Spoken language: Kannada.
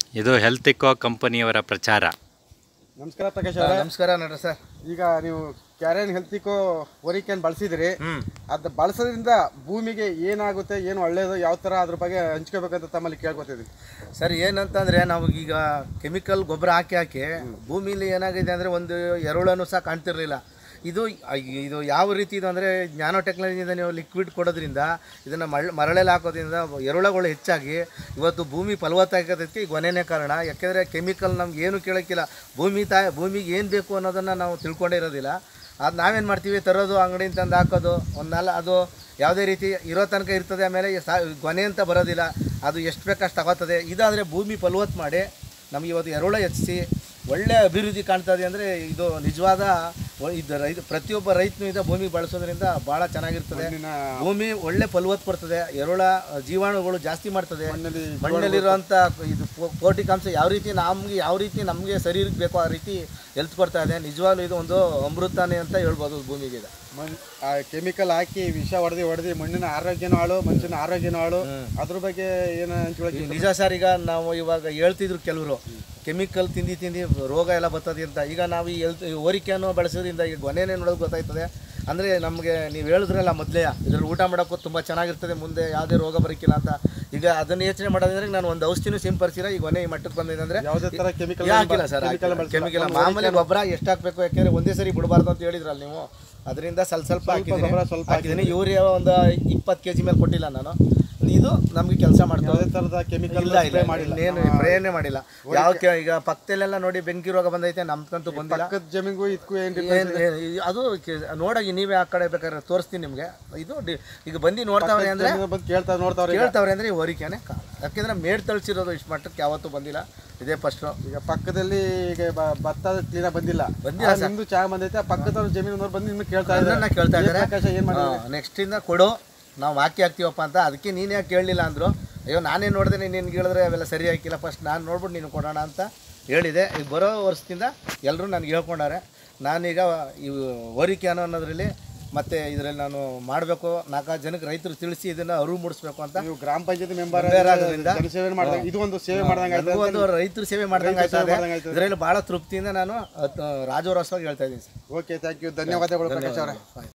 ಇದು ಹೆಲ್ತಿಕೋ ಕಂಪನಿಯವರ ಪ್ರಚಾರ ನಮಸ್ಕಾರ ಪ್ರಕಾಶ್ ಅವರೇ ನಮಸ್ಕಾರ ನಡ್ರಿ ಸರ್ ಈಗ ನೀವು ಕ್ಯಾರಿಯನ್ ಹೆಲ್ತಿಕೋ ಕ್ಯಾನ್ ಬಳಸಿದಿರಿ ಅದು ಬಳಸೋದ್ರಿಂದ ಭೂಮಿಗೆ ಏನಾಗುತ್ತೆ ಏನು ಒಳ್ಳೇದು ಯಾವ ಥರ ಅದ್ರ ಬಗ್ಗೆ ಹಂಚ್ಕೋಬೇಕಂತ ತಮ್ಮಲ್ಲಿ ಕೇಳ್ಕೊತಿದ್ದೀನಿ ಸರ್ ಏನಂತಂದ್ರೆ ನಾವು ಈಗ ಕೆಮಿಕಲ್ ಗೊಬ್ಬರ ಹಾಕಿ ಹಾಕಿ ಭೂಮಿಲಿ ಏನಾಗಿದೆ ಅಂದರೆ ಒಂದು ಎರುಳನ್ನು ಸಹ ಕಾಣ್ತಿರ್ಲಿಲ್ಲ ಇದು ಇದು ಯಾವ ರೀತಿ ಇದು ಅಂದರೆ ನ್ಯಾನೋ ಟೆಕ್ನಾಲಜಿಯಿಂದ ನೀವು ಲಿಕ್ವಿಡ್ ಕೊಡೋದ್ರಿಂದ ಇದನ್ನು ಮಳ್ ಮರಳಲ್ಲಿ ಹಾಕೋದ್ರಿಂದ ಎರುಳಗಳು ಹೆಚ್ಚಾಗಿ ಇವತ್ತು ಭೂಮಿ ಫಲವತ್ತಾಗೋದಕ್ಕೆ ಈ ಗೊನೆನೇ ಕಾರಣ ಯಾಕೆಂದರೆ ಕೆಮಿಕಲ್ ನಮ್ಗೆ ಏನು ಕೇಳೋಕ್ಕಿಲ್ಲ ಭೂಮಿ ತಾಯಿ ಭೂಮಿಗೆ ಏನು ಬೇಕು ಅನ್ನೋದನ್ನು ನಾವು ತಿಳ್ಕೊಂಡೇ ಇರೋದಿಲ್ಲ ಅದು ನಾವೇನು ಮಾಡ್ತೀವಿ ತರೋದು ಅಂಗಡಿಯಿಂದ ತಂದು ಹಾಕೋದು ಒಂದು ನಾಲ್ ಅದು ಯಾವುದೇ ರೀತಿ ಇರೋ ತನಕ ಇರ್ತದೆ ಆಮೇಲೆ ಸಾ ಗೊನೆ ಅಂತ ಬರೋದಿಲ್ಲ ಅದು ಎಷ್ಟು ಬೇಕಷ್ಟು ತಗೋತದೆ ಇದಾದರೆ ಭೂಮಿ ಫಲವತ್ತು ಮಾಡಿ ನಮಗೆ ಇವತ್ತು ಎರುಳ ಹೆಚ್ಚಿಸಿ ಒಳ್ಳೆ ಅಭಿವೃದ್ಧಿ ಕಾಣ್ತದೆ ಅಂದರೆ ಇದು ನಿಜವಾದ ಒ- ಇದು ರೈತ ಪ್ರತಿಯೊಬ್ಬ ರೈತನು ಇದು ಭೂಮಿ ಬಳಸೋದ್ರಿಂದ ಭಾಳ ಚೆನ್ನಾಗಿರ್ತದೆ ಮಣ್ಣಿನ ಭೂಮಿ ಒಳ್ಳೆ ಫಲವತ್ತು ಬರ್ತದೆ ಎರುಳ ಜೀವಾಣುಗಳು ಜಾಸ್ತಿ ಮಾಡ್ತದೆ ಮಣ್ಣಲ್ಲಿ ಮಣ್ಣಲ್ಲಿರುವಂಥ ಇದು ಪೋ- ಪೌಷ್ಟಿಕಾಂಶ ಯಾವ ರೀತಿ ನಮಗೆ ಯಾವ ರೀತಿ ನಮಗೆ ಶರೀರಕ್ಕೆ ಬೇಕೋ ಆ ರೀತಿ ಹೆಲ್ತ್ ಕೊಡ್ತಾ ಇದೆ ನಿಜವಾಗ್ಲೂ ಇದು ಒಂದು ಅಮೃತನೇ ಅಂತ ಹೇಳ್ಬೋದು ಭೂಮಿಗೆ ಇದು ಮಣ್ ಕೆಮಿಕಲ್ ಹಾಕಿ ವಿಷ ಹೊಡೆದು ಹೊಡೆದು ಮಣ್ಣಿನ ಆರೋಗ್ಯನೂ ಹಾಳು ಮನುಷ್ಯನ ಆರೋಗ್ಯನೂ ಹಾಳು ಅದ್ರ ಬಗ್ಗೆ ಏನು ಹಂಚ್ಕೊಳಕ್ಕೆ ಈಗ ನಿಜ ಸರ್ ಈಗ ನಾವು ಇವಾಗ ಹೇಳ್ತಿದ್ರು ಕೆಲವರು ಕೆಮಿಕಲ್ ತಿಂದು ತಿಂದು ರೋಗ ಎಲ್ಲ ಬರ್ತದೆ ಅಂತ ಈಗ ನಾವು ಈ ಎಲ್ತ್ ಓರಿಕೆಯನ್ನು ಬಳಸೋದ್ರಿಂದ ಈಗ ಗೊನೆನೇ ನೋಡೋದು ಗೊತ್ತಾಯ್ತದೆ ಅಂದರೆ ನಮಗೆ ನೀವು ಹೇಳಿದ್ರಲ್ಲ ಮೊದಲೇ ಇದ್ರಲ್ಲಿ ಊಟ ಮಾಡೋಕ್ಕೂ ತುಂಬ ಚೆನ್ನಾಗಿರ್ತದೆ ಮುಂದೆ ಯಾವುದೇ ರೋಗ ಬರೋಕ್ಕಿಲ್ಲ ಅಂತ ಈಗ ಅದನ್ನು ಯೋಚನೆ ಮಾಡೋದಂದ್ರೆ ನಾನು ಒಂದು ಔಷಧಿನೂ ಸಿಂಪರಿಸಿರ ಈ ಗೊನೆ ಈ ಮಟ್ಟಕ್ಕೆ ಬಂದಿದೆ ಅಂದರೆ ಯಾವುದೇ ಥರ ಕೆಮಿಕಲ್ ಹಾಕಿಲ್ಲ ಸರ್ ಕೆಮಿಕಲ್ ಮಾಮೂಲಿ ಗೊಬ್ಬರ ಎಷ್ಟು ಹಾಕಬೇಕು ಯಾಕೆಂದ್ರೆ ಒಂದೇ ಸರಿ ಬಿಡಬಾರ್ದು ಅಂತ ಹೇಳಿದ್ರಲ್ಲ ನೀವು ಅದರಿಂದ ಸ್ವಲ್ಪ ಸ್ವಲ್ಪ ಹಾಕಿದ್ದೀನಿ ಗೊಬ್ಬರ ಸ್ವಲ್ಪ ಹಾಕಿದ್ದೀನಿ ಯೂರಿಯಾ ಒಂದು ಇಪ್ಪತ್ತು ಕೆ ಜಿ ಮೇಲೆ ಕೊಟ್ಟಿಲ್ಲ ನಾನು ಇದು ನಮಗೆ ಕೆಲಸ ಮಾಡ್ತದೆ ಯಾವುದೇ ಥರದ ಕೆಮಿಕಲ್ ಇಲ್ಲ ಇಲ್ಲ ಮಾಡಿಲ್ಲ ಏನು ಪ್ರಯೋಜನ ಮಾಡಿಲ್ಲ ಯಾವ ಕೆ- ಈಗ ಪಕ್ಕದಲ್ಲೆಲ್ಲ ನೋಡಿ ಬೆಂಕಿ ರೋಗ ಬಂದೈತೆ ನಮ್ಗಂತೂ ಬಂದಿಲ್ಲ ಪಕ್ಕದ ಜಮೀನಿಗೂ ಇದಕ್ಕೂ ಏನು ಏನ್- ಏನ್- ಇದು- ಅದು ಕೆ- ನೋಡಾಗಿ ನೀವೇ ಆ ಕಡೆ ಬೇಕಾದ್ರೆ ತೋರಿಸ್ತೀನಿ ನಿಮಗೆ ಇದು ಡಿ- ಈಗ ಬಂದು ನೋಡ್ತಾವ್ರೆ ಅಂದ್ರೆ ಬಂದು ಕೇಳ್ತಾ ನೋಡ್ತಾವ್ರೆ ಈಗ. ಕೇಳ್ತಾವ್ರೆ ಅಂದ್ರೆ ಈ ಹೋರಿಕೆನೆ ಕಾರಣ ಯಾಕೆಂದ್ರೆ ಮೇಡ್ ತಳಿಸಿರೋದು ಇಷ್ಟು ಮಟ್ಟಕ್ಕೆ ಯಾವತ್ತೂ ಬಂದಿಲ್ಲ ಇದೇ ಫಸ್ಟ್ ಈಗ ಪಕ್ಕದಲ್ಲಿ ಈಗ ಬ- ಭತ್ತ ಕ್ಲೀನಾಗಿ ಬಂದಿಲ್ಲ ಬಂದಿಲ್ಲ ಆ, ನಿಮ್ದು ಚೆನ್ನಾಗಿ ಬಂದೈತೆ ಆ ಪಕ್ಕದ ಜಮೀನವ್ರು ಬಂದು ನಿಮ್ಗೆ ಕೇಳ್ತಾ ಇದ್ದಾರೆ ಅದನ್ನ ಕೇಳ್ತಾ ಇದ್ದಾರೆ ಪ್ರಕಾಶ ಏನು ಮಾಡಿ ನೆಕ್ಸ್ಟ್ ಇಂದ ಕೊಡು ನಾವು ಹಾಕಿ ಹಾಕ್ತೀವಪ್ಪ ಅಂತ ಅದಕ್ಕೆ ನೀನು ಯಾಕೆ ಕೇಳಲಿಲ್ಲ ಅಂದರು ಅಯ್ಯೋ ನಾನೇ ನೋಡಿದೆ ನಿನ್ಗೆ ಹೇಳಿದ್ರೆ ಅವೆಲ್ಲ ಸರಿ ಹಾಕಿಲ್ಲ ಫಸ್ಟ್ ನಾನು ನೋಡ್ಬಿಟ್ಟು ನೀನು ಕೊಡೋಣ ಅಂತ ಹೇಳಿದೆ ಈಗ ಬರೋ ವರ್ಷದಿಂದ ಎಲ್ಲರೂ ನನಗೆ ಹೇಳ್ಕೊಂಡಾರೆ ನಾನೀಗ ಈ ಹೋರಿಕೆ ಅನ್ನೋ ಅನ್ನೋದ್ರಲ್ಲಿ ಮತ್ತು ಇದರಲ್ಲಿ ನಾನು ಮಾಡಬೇಕು ನಾಲ್ಕು ಜನಕ್ಕೆ ರೈತರು ತಿಳಿಸಿ ಇದನ್ನು ಅರಿವು ಮೂಡಿಸ್ಬೇಕು ಅಂತ ನೀವು ಗ್ರಾಮ ಪಂಚಾಯತಿ ಮೆಂಬರ್ Member ಆಗೋದ್ರಿಂದ ಜನಸೇವೆ ಮಾಡಿದಾಗ ಇದು ಒಂದು ಸೇವೆ ಮಾಡ್ದಂಗೆ ಆಯ್ತು ನನಗೂ ಒಂದು ರೈತರು ಸೇವೆ ಮಾಡ್ದಂಗೆ ರೈತರ ಸೇವೆ ಆಯ್ತದೆ ಮಾಡ್ದಂಗೆ ಆಯ್ತದೆ. ಇದರಲ್ಲಿ ಭಾಳ ತೃಪ್ತಿಯಿಂದ ನಾನು ರಾಜೋರಸವಾಗಿ ಹೇಳ್ತಾ ಇದ್ದೀನಿ ಸರ್ ಓಕೆ ಥ್ಯಾಂಕ್ ಯು ಧನ್ಯವಾದಗಳು ಪ್ರಕಾಶ್ ಅವರೇ